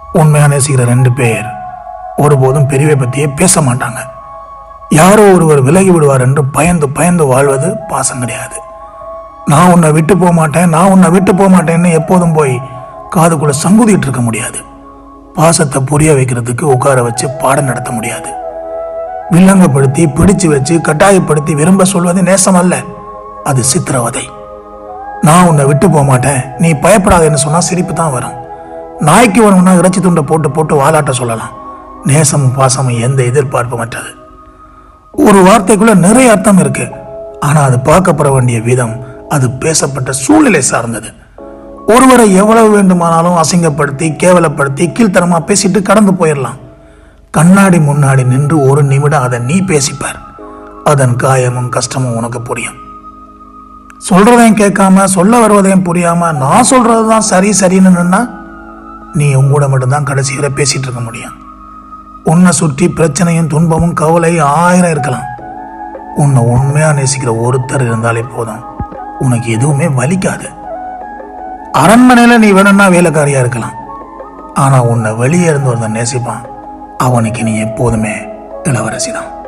உண்மையா நேசிக்கிற ரெண்டு பேர் ஒருபோதும் பிரிவை பற்றியே பேச மாட்டாங்க யாரோ ஒருவர் விலகி விடுவார் என்று பயந்து பயந்து வாழ்வது பாசம் கிடையாது நான் உன்னை விட்டு போக மாட்டேன் நான் உன்னை விட்டு போக மாட்டேன்னு எப்போதும் போய் காதுக்குள்ள சங்குதிட்டு இருக்க முடியாது பாசத்தை புரிய வைக்கிறதுக்கு உட்கார வச்சு பாடம் நடத்த முடியாது வில்லங்கப்படுத்தி பிடிச்சு வச்சு கட்டாயப்படுத்தி விரும்ப சொல்வது நேசம் அல்ல அது சித்திரவதை நான் உன்னை விட்டு போக மாட்டேன் நீ பயப்படாதேன்னு சொன்னா சிரிப்பு தான் வரும் நாய்க்கு வரணும்னா இறைச்சி துண்டை போட்டு போட்டு வாலாட்ட சொல்லலாம் நேசமும் பாசமும் எந்த எதிர்பார்ப்பும் அற்றது ஒரு வார்த்தைக்குள்ள நிறைய அர்த்தம் இருக்கு ஆனா அது பார்க்கப்பட வேண்டிய விதம் அது பேசப்பட்ட சூழ்நிலை சார்ந்தது ஒருவரை எவ்வளவு வேண்டுமானாலும் அசிங்கப்படுத்தி கேவலப்படுத்தி கீழ்த்தரமா பேசிட்டு கடந்து போயிடலாம் கண்ணாடி முன்னாடி நின்று ஒரு நிமிடம் அதை நீ பேசிப்பார் அதன் காயமும் கஷ்டமும் உனக்கு புரியும் சொல்றதையும் கேட்காம சொல்ல வருவதையும் புரியாம நான் சொல்றதுதான் சரி சரின்னு நின்னா நீ உங்கூட மட்டும்தான் கடைசி வரை பேசிட்டு இருக்க முடியும் உன்னை சுற்றி பிரச்சனையும் துன்பமும் கவலை ஆயிரம் இருக்கலாம் உன்னை உண்மையா நேசிக்கிற ஒருத்தர் இருந்தாலே போதும் உனக்கு எதுவுமே வலிக்காது அரண்மனையில நீ வேணும்னா வேலைக்காரியா இருக்கலாம் ஆனா உன்னை வெளியே இருந்து ஒருத்தன் நேசிப்பான் அவனுக்கு நீ எப்போதுமே இளவரசி தான்